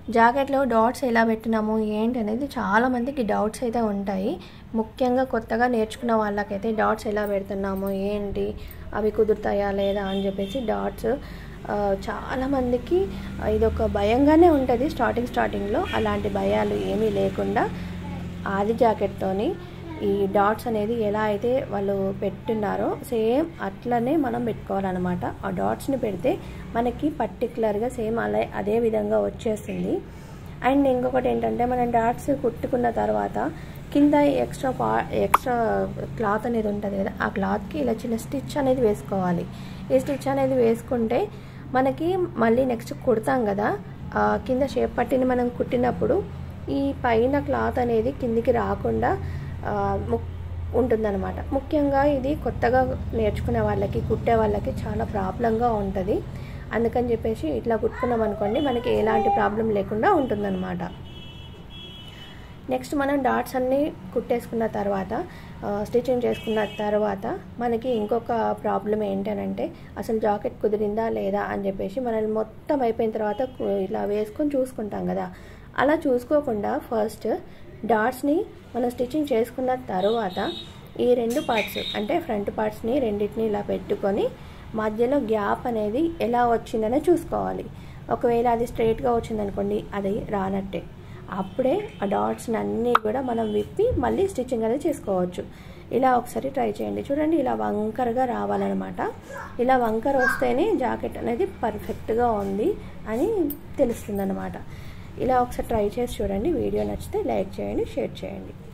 జాకెట్లో dots ఎలా పెట్టినాము ఏంటి అనేది చాలామందికి డౌట్స్ అయితే ఉంటాయి ముఖ్యంగా కొత్తగా నేర్చుకున్న వాళ్ళకైతే డాట్స్ ఎలా పెడుతున్నాము ఏంటి అవి కుదురుతాయా లేదా అని చెప్పేసి డాట్స్ చాలామందికి ఇదొక భయంగానే ఉంటుంది స్టార్టింగ్ స్టార్టింగ్లో అలాంటి భయాలు ఏమీ లేకుండా ఆది జాకెట్తోని ఈ డాట్స్ అనేది ఎలా అయితే వాళ్ళు పెట్టున్నారో సేమ్ అట్లనే మనం పెట్టుకోవాలన్నమాట ఆ డాట్స్ని పెడితే మనకి పర్టికులర్గా సేమ్ అలా అదే విధంగా వచ్చేస్తుంది అండ్ ఇంకొకటి ఏంటంటే మనం డాట్స్ కుట్టుకున్న తర్వాత కింద ఎక్స్ట్రా పా ఎక్స్ట్రా క్లాత్ అనేది ఉంటుంది కదా ఆ క్లాత్కి ఇలా చిన్న స్టిచ్ అనేది వేసుకోవాలి ఈ స్టిచ్ అనేది వేసుకుంటే మనకి మళ్ళీ నెక్స్ట్ కుడతాం కదా కింద షేప్ పట్టిని మనం కుట్టినప్పుడు ఈ పైన క్లాత్ అనేది కిందికి రాకుండా ఉంటుందన్నమాట ముఖ్యంగా ఇది కొత్తగా నేర్చుకునే వాళ్ళకి కుట్టే వాళ్ళకి చాలా ప్రాబ్లంగా ఉంటుంది అందుకని చెప్పేసి ఇట్లా కుట్టుకున్నాం అనుకోండి మనకి ఎలాంటి ప్రాబ్లం లేకుండా ఉంటుందన్నమాట నెక్స్ట్ మనం డాట్స్ అన్నీ కుట్టేసుకున్న తర్వాత స్టిచ్చింగ్ చేసుకున్న తర్వాత మనకి ఇంకొక ప్రాబ్లం ఏంటనంటే అసలు జాకెట్ కుదిరిందా లేదా అని చెప్పేసి మనల్ని మొత్తం అయిపోయిన తర్వాత ఇలా వేసుకొని చూసుకుంటాం కదా అలా చూసుకోకుండా ఫస్ట్ డాట్స్ని మనం స్టిచ్చింగ్ చేసుకున్న తర్వాత ఈ రెండు పార్ట్స్ అంటే ఫ్రంట్ పార్ట్స్ని రెండింటిని ఇలా పెట్టుకొని మధ్యలో గ్యాప్ అనేది ఎలా వచ్చిందనే చూసుకోవాలి ఒకవేళ అది స్ట్రైట్గా వచ్చిందనుకోండి అది రానట్టే అప్పుడే ఆ డాట్స్ని అన్నీ కూడా మనం విప్పి మళ్ళీ స్టిచ్చింగ్ అనేది చేసుకోవచ్చు ఇలా ఒకసారి ట్రై చేయండి చూడండి ఇలా వంకరగా రావాలన్నమాట ఇలా వంకర వస్తేనే జాకెట్ అనేది పర్ఫెక్ట్గా ఉంది అని తెలుస్తుంది ఇలా ఒకసారి ట్రై చేసి చూడండి వీడియో నచ్చితే లైక్ చేయండి షేర్ చేయండి